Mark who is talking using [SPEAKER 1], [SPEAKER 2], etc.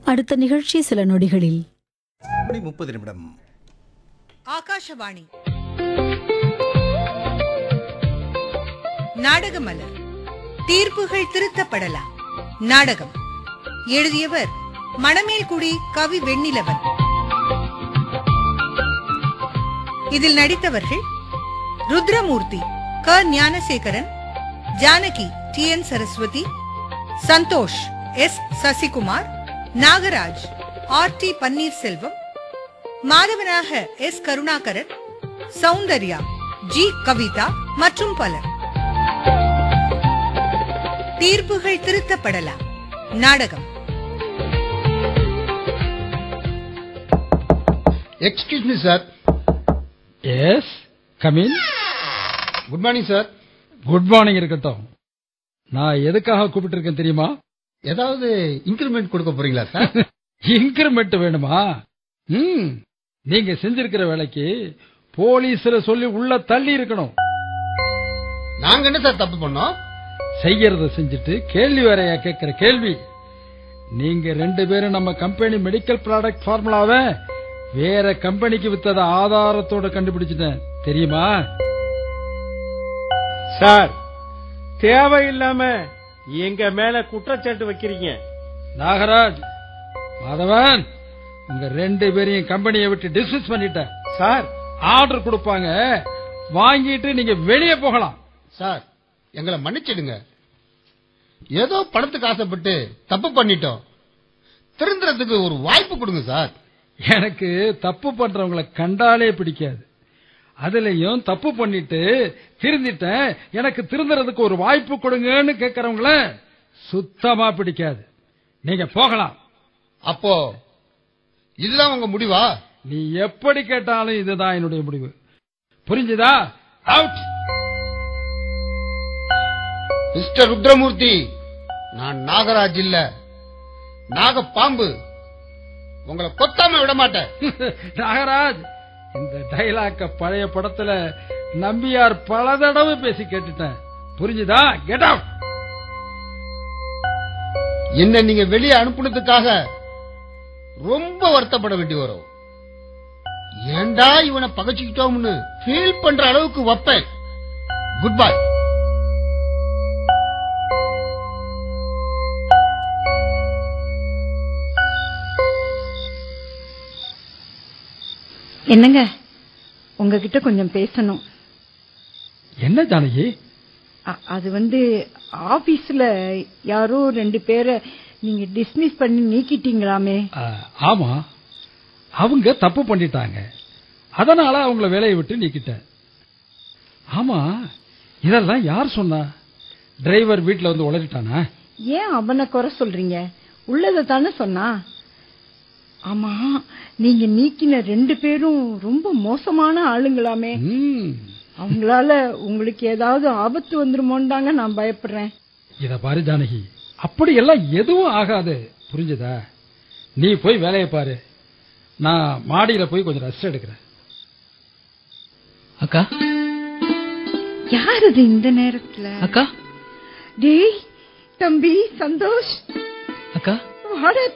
[SPEAKER 1] அடுத்த நிகழ்ச்சி சில நொடிகளில்
[SPEAKER 2] மணி முப்பது நிமிடம்
[SPEAKER 3] ஆகாஷவாணி நாடகமலர் தீர்ப்புகள் திருத்தப்படலாம் நாடகம் எழுதியவர் மணமேல்குடி கவி வெண்ணிலவன் இதில் நடித்தவர்கள் ருத்ரமூர்த்தி க Gnanasekaran Janaki T N Saraswathi Santhosh S Sasikumar Nagaraj R T Panneerselvam மாதவனாக எஸ் கருணாகரன் சௌந்தர்யா ஜி கவிதா மற்றும் பலர் தீர்ப்புகள் திருத்தப்படலாம் நாடகம்
[SPEAKER 4] excuse me sir
[SPEAKER 5] yes come in
[SPEAKER 4] good morning sir
[SPEAKER 5] good morning இருக்கட்டும் நான் எதுக்காக கூப்பிட்டு தெரியுமா
[SPEAKER 4] ஏதாவது இன்கிரிமெண்ட் கொடுக்க போறீங்களா சார்
[SPEAKER 5] இன்கிரிமெண்ட் வேணுமா ம் நீங்க செஞ்சிருக்கிற வேலைக்கு போலீஸ்ல சொல்லி உள்ள தள்ளி இருக்கணும்
[SPEAKER 4] நாங்க என்ன சார் தப்பு பண்ணோம்
[SPEAKER 5] செய்யறத செஞ்சுட்டு கேள்வி வேறையா கேட்கிற கேள்வி நீங்க ரெண்டு பேரும் நம்ம கம்பெனி மெடிக்கல் ப்ராடக்ட் ஃபார்முலாவை வேற கம்பெனிக்கு வித்தத ஆதாரத்தோட கண்டுபிடிச்சிட்டேன் தெரியுமா
[SPEAKER 6] சார் தேவையில்லாம எங்க மேல குற்றச்சாட்டு வைக்கிறீங்க
[SPEAKER 5] நாகராஜ் மாதவன் உங்க ரெண்டு பேரையும் கம்பெனியை விட்டு டிஸ்மிஸ் பண்ணிட்டேன்
[SPEAKER 6] சார்
[SPEAKER 5] ஆர்டர் கொடுப்பாங்க வாங்கிட்டு நீங்க வெளியே போகலாம்
[SPEAKER 4] சார் எங்களை மன்னிச்சிடுங்க ஏதோ பணத்துக்கு ஆசைப்பட்டு தப்பு பண்ணிட்டோம் திருந்துறதுக்கு ஒரு வாய்ப்பு கொடுங்க சார்
[SPEAKER 5] எனக்கு தப்பு பண்றவங்கள கண்டாலே பிடிக்காது அதுலயும் தப்பு பண்ணிட்டு திருந்திட்டேன் எனக்கு திருந்துறதுக்கு ஒரு வாய்ப்பு கொடுங்கன்னு கேக்குறவங்கள சுத்தமா பிடிக்காது நீங்க போகலாம்
[SPEAKER 4] அப்போ இதுதான் உங்க முடிவா
[SPEAKER 5] நீ எப்படி கேட்டாலும் இதுதான் என்னுடைய முடிவு புரிஞ்சுதா அவுட்
[SPEAKER 4] மிஸ்டர் ருத்ரமூர்த்தி நான் நாகராஜ் இல்ல நாக பாம்பு உங்களை கொத்தாம விட மாட்டேன்
[SPEAKER 5] நாகராஜ் இந்த டைலாக்க பழைய படத்துல நம்பியார் பல தடவை பேசி கேட்டுட்டேன் புரிஞ்சுதா கெட் அவுட்
[SPEAKER 4] என்ன நீங்க வெளியே அனுப்புனதுக்காக ரொம்ப வருத்தப்பட வேண்டி வரும் ஏண்டா இவனை பகச்சுக்கிட்டோம்னு ஃபீல் பண்ற அளவுக்கு வைப்பேன் குட் பை
[SPEAKER 7] என்னங்க உங்ககிட்ட கொஞ்சம் பேசணும்
[SPEAKER 5] என்ன ஜானகி
[SPEAKER 7] அ- அது வந்து ஆபீஸ்ல யாரோ ரெண்டு பேரை நீங்க டிஸ்மிஸ் பண்ணி நீக்கிட்டீங்களாமே
[SPEAKER 5] ஆ, ஆமா அவங்க தப்பு பண்ணிட்டாங்க அதனால அவங்கள வேலையை விட்டு நீக்கிட்டேன் ஆமா இதெல்லாம் யார் சொன்னா டிரைவர் வீட்ல வந்து உளறிட்டானா
[SPEAKER 7] ஏன் அவனை குறை சொல்றீங்க உள்ளதை தானே சொன்னா ஆமா நீங்க நீக்கின ரெண்டு பேரும் ரொம்ப மோசமான ஆளுங்களாமே
[SPEAKER 5] ம்,
[SPEAKER 7] அவங்களால உங்களுக்கு ஏதாவது ஆபத்து வந்துருமோன்னு தாங்க நான் பயப்படுறேன்
[SPEAKER 5] இத பாரு ஜானகி அப்படி எல்லாம் எதுவும் ஆகாது புரிஞ்சுதா நீ போய் வேலையை பாரு நான் மாடியில போய் கொஞ்சம் ரெஸ்ட் எடுக்கிறேன்
[SPEAKER 8] அக்கா
[SPEAKER 7] யார் அது இந்த நேரத்துல
[SPEAKER 8] அக்கா
[SPEAKER 7] டேய் தம்பி சந்தோஷ்
[SPEAKER 8] அக்கா
[SPEAKER 7] வாடா